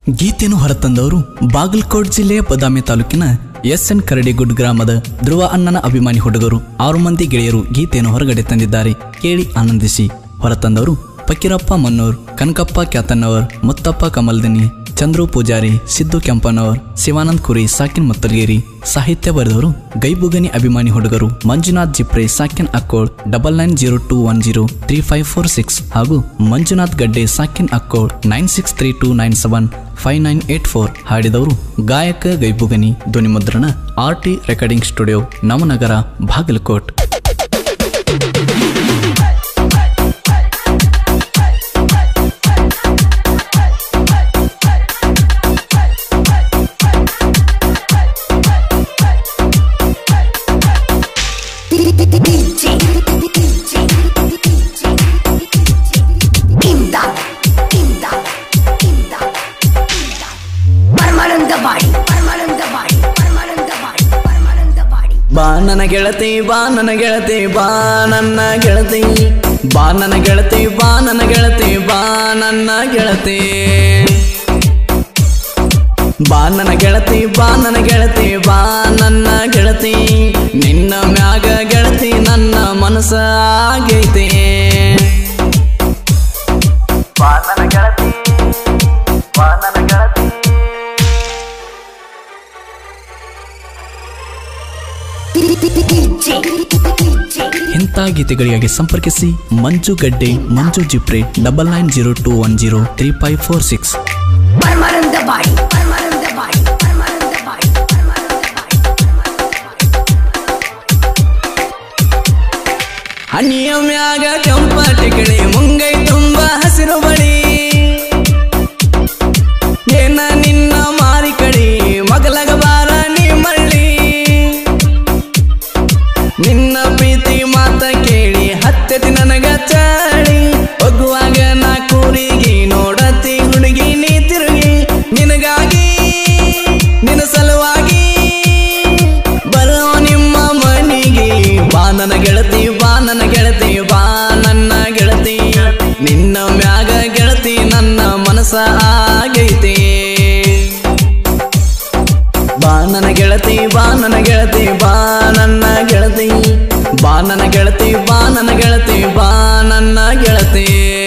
ಗೀತೆಯನ್ನು ಹೊರತಂದವರು ಬಾಗಲಕೋಟ್ ಜಿಲ್ಲೆಯ ಬದಾಮಿ ತಾಲೂಕಿನ ಎಸ್ ಎನ್ ಕರಡಿಗುಡ್ ಗ್ರಾಮದ ಧ್ರುವ ಅಣ್ಣನ ಅಭಿಮಾನಿ ಹುಡುಗರು ಆರು ಮಂದಿ ಗೆಳೆಯರು ಗೀತೆಯನ್ನು ಹೊರಗಡೆ ತಂದಿದ್ದಾರೆ ಕೇಳಿ ಆನಂದಿಸಿ ಹೊರತಂದವರು ಫಕೀರಪ್ಪ ಮನ್ನೂರ್ ಕನಕಪ್ಪ ಕ್ಯಾತನ್ನವರ್ ಮುತ್ತಪ್ಪ ಕಮಲ್ದನಿ ಚಂದ್ರು ಪೂಜಾರಿ ಸಿದ್ದು ಕೆಂಪನವರ್ ಶಿವಾನಂದ್ ಕುರಿ ಸಾಕಿನ್ ಮತ್ತಲ್ಗೇರಿ ಸಾಹಿತ್ಯ ಬರೆದವರು ಗೈಬುಗನಿ ಅಭಿಮಾನಿ ಹುಡುಗರು ಮಂಜುನಾಥ್ ಜಿಪ್ರೆ ಸಾಕಿನ್ Akkol double nine zero two one zero three five four six ಹಾಗೂ ಮಂಜುನಾಥ್ ಗಡ್ಡೆ ಸಾಕಿನ್ Akkol nine six three two nine seven five nine eight four ಹಾಡಿದವರು ಗಾಯಕ ಗೈಬುಗನಿ ಧ್ವನಿಮುದ್ರಣ R T recording studio Navanagar Bagalkot Paramanandawadi Paramanandawadi Paramanandawadi Paramanandawadi ಬಾ ನನ್ನ ಗೆಳತಿ ಬಾ ನನ್ನ ಗೆಳತಿ ಬಾ ನನ್ನ ಗೆಳತಿ ಬಾ ನನ್ನ ಗೆಳತಿ ಬಾ ನನ್ನ ಗೆಳತಿ ಬಾ ನನ್ನ ಗೆಳತಿ ಬಾ ನನ್ನ ಗೆಳತಿ ಬಾ ನನ್ನ ಗೆಳತಿ ಬಾ ನನ್ನ ಗೆಳತಿ ನಿನ್ನ ಮ್ಯಾಗ ಗೆಳತಿ ನನ್ನ ಮನಸ್ಸ ಆಗೈತಿ ಬಾ ನನ್ನ ಗೆಳತಿ ಬಾ ನನ್ನ ಗೆಳತಿ ಇಂಥ ಗೀತೆಗಳಿಗಾಗಿ ಸಂಪರ್ಕಿಸಿ ಮಂಜು ಗಡ್ಡೆ ಮಂಜು ಜಿಪ್ರೆ double nine zero two one zero three five four six Paramanandawadi Paramanandawadi Paramanandawadi Paramanandawadi ಹನಿಯ ಮ್ಯಾಗ ಕೆಂಪಟಿಕಳಿ ಮುಂಗೈ ತುಂಬ ಹಸಿರು ಬಳಿ ಏನ ನಿನ್ನ ಮಾರಿ ಕಡಿ ಮಗಲಗ ಬಾರ ನೀ ಮಳ್ಳಿ ನಿನ್ನ ಪ್ರೀತಿ ಮಾತ ಕೇಳಿ ಹತ್ತೆತಿ ನನಗ ಚಾಳಿ ಹೋಗುವಾಗ ನಾ ಕೂರಿಗೆ ನೋಡತಿ ಹುಡುಗಿ ನೀ ತಿರುಗಿ ನಿನಗಾಗಿ ನಿನ್ನ ಸಲುವಾಗಿ ಬರೋ ನಿಮ್ಮ ಮನಿಗೆ ಬಾ ನನ್ನ ಗೆಳತಿ ಬಾ ನನ್ನ ಗೆಳತಿ ಬಾ ನನ್ನ ಗೆಳತಿ ನಿನ್ನ ಮ್ಯಾಗ ಗೆಳತಿ ನನ್ನ ಮನಸ್ಸ ಆಗೈತಿ ಬಾ ನನ್ನ ಗೆಳತಿ ಬಾ ನನ್ನ ಗೆಳತಿ ಬಾ ನನ್ನ ಗೆಳತಿ ಬಾ ನನ್ನ ಗೆಳತಿ ಬಾ ನನ್ನ ಗೆಳತಿ ಬಾ ನನ್ನ ಗೆಳತಿ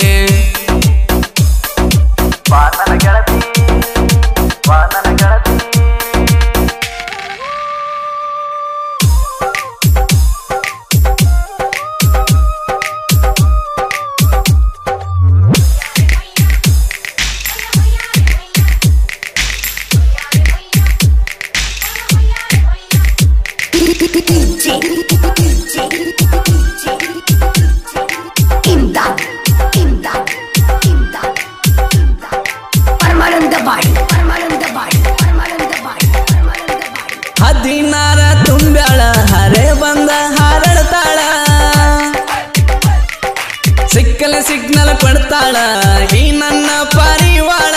ಬಾ ನನ್ನ ಗೆಳತಿ ಬಾ ನನ್ನ ಗೆಳತಿ ಇಮ್ದಾದ್ ಇಮ್ದಾದ್ ಇಮ್ದಾದ್ ಇಮ್ದಾದ್ ಪರಮಾನಂದವಾಡಿ ಪರಮಾನಂದವಾಡಿ ಪರಮಾನಂದವಾಡಿ ಪರಮಾನಂದವಾಡಿ ಹದಿನಾರ ತುಂಬ್ಯಾಳ ಹರೆ ಬಂದ ಹಾರಡ್ತಾಳ ಸಿಕ್ಕಲ ಸಿಗ್ನಲ್ ಕೊಡ್ತಾಳ ಈ ನನ್ನ ಪರಿವಾಳ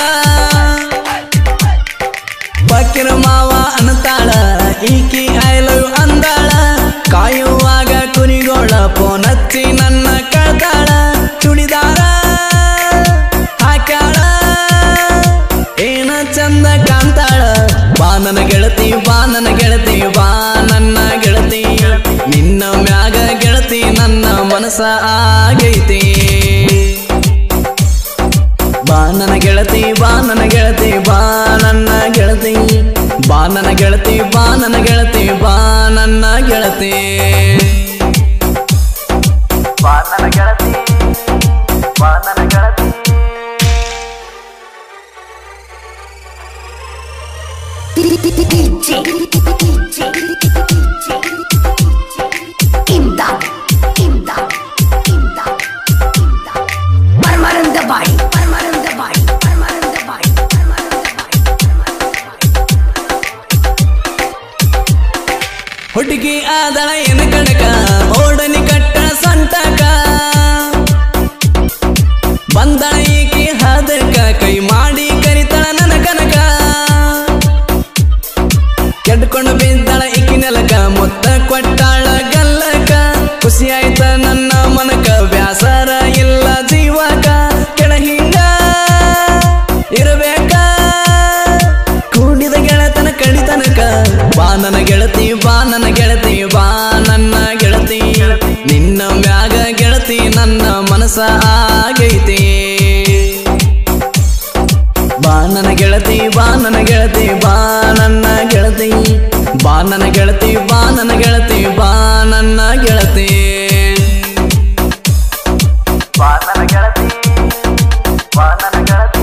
ಬಕಿರ ಮಾವ ಅನ್ನತಾಳ ಈಕಿ ಐ ಲವ್ ಅಂದಾಳ ಕಾಯುವಾಗ ಕುರಿಗೋಳ ಫೋನ್ ಹಚ್ಚಿ ನನ್ನ ಕಳ್ತಾಳ ಚುಡಿದಾರ ಹಾಕ್ಯಾಳ ಏನ ಚಂದ ಕಾಣ್ತಾಳ ಬಾ ನನ್ನ ಗೆಳತಿ ಬಾ ನನ್ನ ಗೆಳತಿ ಬಾ ನನ್ನ ಗೆಳತಿ ನಿನ್ನ ಮ್ಯಾಗ ಗೆಳತಿ ನನ್ನ ಮನಸ್ಸ ಆಗೈತಿ ಬಾ ನನ್ನ ಗೆಳತಿ ಬಾ ನನ್ನ ಗೆಳತಿ ಬಾ ನನ್ನ ಗೆಳತಿ ಬಾ ನನ್ನ ಗೆಳತಿ ಬಾ ನನ್ನ ಗೆಳತಿ ಬಾ ನನ್ನ ಗೆಳತಿ ಬಾ ನನ್ನ ಗೆಳತಿ ಬಾ ನನ್ನ ಗೆಳತಿ ಇಮ್ದಾದ್ ಇಮ್ದಾದ್ ಇಮ್ದಾದ್ ಇಮ್ದಾದ್ ಪರಮಾನಂದವಾಡಿ ಪರಮಾನಂದವಾಡಿ ಪರಮಾನಂದವಾಡಿ ಪರಮಾನಂದವಾಡಿ ಹುಡುಗಿ ಆದಳ ಎನ ಕಣಕ ಓಡನಿ ಕಟ್ಟ ಸಂತಕ ಬಂದಳ ಈಕಿ ಹದಕ ಕೈ ಮಾಡಿ ಕರಿತಳ ನನ್ನ ಕನಕ ಕೆಡ್ಕೊಂಡು ಬಿದ್ದಳ ಈಕಿ ನೆಲಕ ಮುತ್ತ ಕೊಟ್ಟಾಳ ಗಲ್ಲಕ ಖುಷಿ ಆಯ್ತ ನನ್ನ ಮನಕ ಬ್ಯಾಸರ ಇಲ್ಲ ಜೀವಕ ಕೆಳ ಹಿಂಗ ಇರಬೇಕ ಗೆಳತಿ ಬಾ ನನ್ನ ಗೆಳತಿ ಬಾ ನನ್ನ ಗೆಳತಿ ನಿನ್ನ ಮ್ಯಾಗ ಗೆಳತಿ ನನ್ನ ಮನಸ ಆಗೈತಿ ಬಾ ನನ್ನ ಗೆಳತಿ ಬಾ ನನ್ನ ಗೆಳತಿ ಬಾ ನನ್ನ ಗೆಳತಿ ಬಾ ನನ್ನ ಗೆಳತಿ ಬಾ ನನ್ನ ಗೆಳತಿ ಬಾ ನನ್ನ ಗೆಳತಿ ಬಾ ನನ್ನ ಗೆಳತಿ ಬಾ ನನ್ನ ಗೆಳತಿ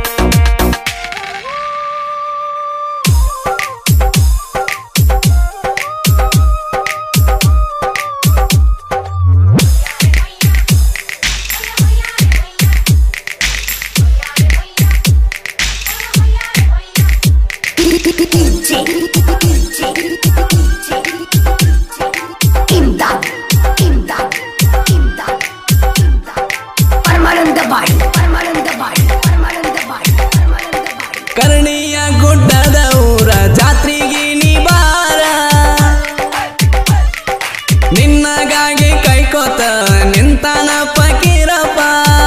DJ, DJ, Imdad, Imdad, Imdad, Imdad. Paramananda Badi, Paramananda Badi, Paramananda Badi, Paramananda Badi. ಕರ್ಣಿಯ ಗುಡ್ಡದ ಊರ ಜಾತ್ರೆಗೆ ನೀ ಬಾರ ನಿನ್ನಗಾಗಿ ಕೈಕೋತ ನಿಂತಾನ ಫಕೀರಪ್ಪ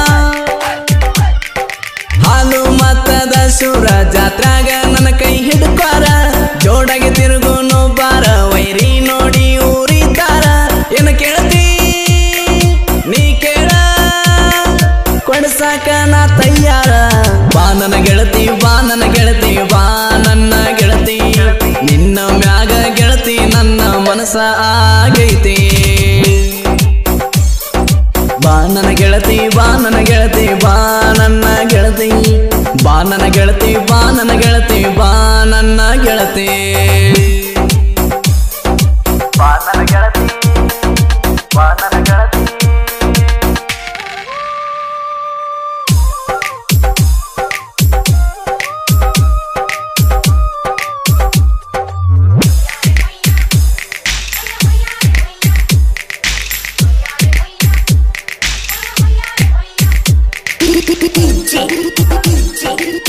ಹಾಲು ಮತ್ತದ ಶೂರ ಜಾತ್ರಾಗ ನನ್ನ ಕೈ ಹಿಡ್ಕೋರ ಜೋಡಾಗಿ ತಿರುಗುನು ಬಾರ ವೈರಿ ನೋಡಿ ಊರಿದ್ದಾರ ಏನು ಕೇಳ್ತಿ ನೀ ಕೇಳ ಕೊಡ್ಸಾಕ ನಾ ತಯ್ಯಾರ ಬಾ ನನ್ನ ಗೆಳತಿ ಬಾ ನನ್ನ ಗೆಳತಿ ಬಾ ನನ್ನ ಗೆಳತಿ ನಿನ್ನ ಮ್ಯಾಗ ಗೆಳತಿ ನನ್ನ ಮನಸ ಆಗೈತಿ ಬಾ ನನ್ನ ಗೆಳತಿ ಬಾ ನನ್ನ ಗೆಳತಿ ಬಾ ನನ್ನ ಗೆಳತಿ ಬಾ ನನ್ನ ಗೆಳತಿ ಬಾ ನನ್ನ ಗೆಳತಿ ಬಾ ನನ್ನ ಗೆಳತಿ ಬಾ ನನ್ನ ಗೆಳತಿ ಬಾ ನನ್ನ ಗೆಳತಿ DJ, DJ,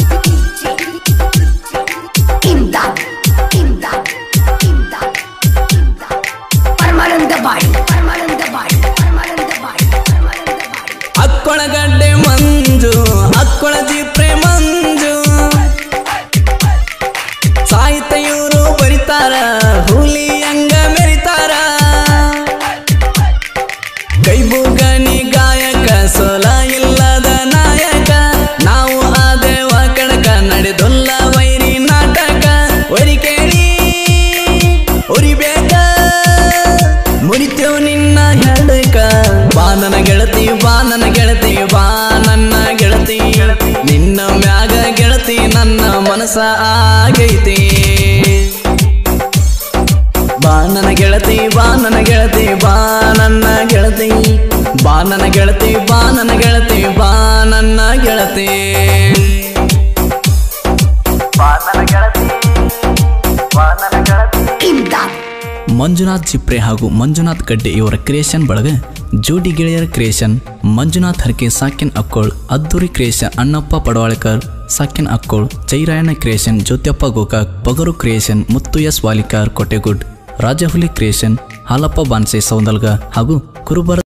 Imdad, Imdad, Imdad, Imdad. Paramananda Badi, Paramananda Badi, Paramananda Badi, Paramananda Badi. ಅಕ್ಕೊಳಗಡ್ಡೆ ಮಂಜು ಅಕ್ಕೊಳ ಜಿಪ್ರೆ ಮಂಜು ಸಾಹಿತ್ಯ ಇವರು ಬರಿತಾರ ಹುಲಿ ಹಂಗ ಮೆರಿತಾರ ಕೈಬುಗನಿ ಗಾಯಕ ಸೋಲ ಇಲ್ಲದ ನಾಯಕ ನಾವು ಆದೇವ ಕಣಕ ನಡೆದೊಲ್ಲ ವೈರಿ ನಾಟಕ ವರಿ ಕೇಳಿ ಉರಿಬೇಕ ಮುರಿತೇವ್ ನಿನ್ನ ಹೆಡಕ ಬಾ ನನ್ನ ಗೆಳತಿ ಬಾ ನನ್ನ ಗೆಳತಿ ಬಾ ನನ್ನ ಗೆಳತಿ ನಿನ್ನ ಮ್ಯಾಗ ಗೆಳತಿ ನನ್ನ ಮನಸ ಆಗೈತಿ ಬಾ ನನ್ನ ಗೆಳತಿ ಬಾ ನನ್ನ ಗೆಳತಿ ಬಾ ನನ್ನ ಗೆಳತಿ ಬಾ ನನ್ನ ಗೆಳತಿ ಬಾ ನನ್ನ ಗೆಳತಿ ಬಾ ನನ್ನ ಗೆಳತಿ ಬಾ ನನ್ನ ಗೆಳತಿ ಬಾ ನನ್ನ ಗೆಳತಿ Imdad, ಮಂಜುನಾಥ್ ಚಿಪ್ರೆ ಹಾಗೂ ಮಂಜುನಾಥ್ ಗಡ್ಡೆ ಇವರ ಕ್ರಿಯೇಷನ್ ಬಳಗ ಜೋಡಿ ಗೆಳೆಯರ ಕ್ರಿಯೇಷನ್ ಮಂಜುನಾಥ್ ಹರಕೆ ಸಾಕಿನ್ ಅಕ್ಕೋಳ್ ಅದ್ದೂರಿ ಕ್ರಿಯೇಷನ್ ಅಣ್ಣಪ್ಪ ಪಡವಾಳಕರ್ ಸಾಕಿನ್ ಅಕ್ಕೋಳ್ ಚೈರಾಯಣ ಕ್ರಿಯೇಷನ್ ಜ್ಯೋತ್ಯಪ್ಪ ಗೋಕಾಕ್ ಪಗರು ಕ್ರಿಯೇಷನ್ ಮುತ್ತು ಎಸ್ ವಾಲಿಕಾರ್ ಕೊಟೆಗುಡ್ ರಾಜಹುಲಿ ಕ್ರಿಯೇಷನ್ ಹಾಲಪ್ಪ ಬಾನ್ಸೆ ಸೌಂದಲ್ಗ ಹಾಗೂ ಕುರುಬರ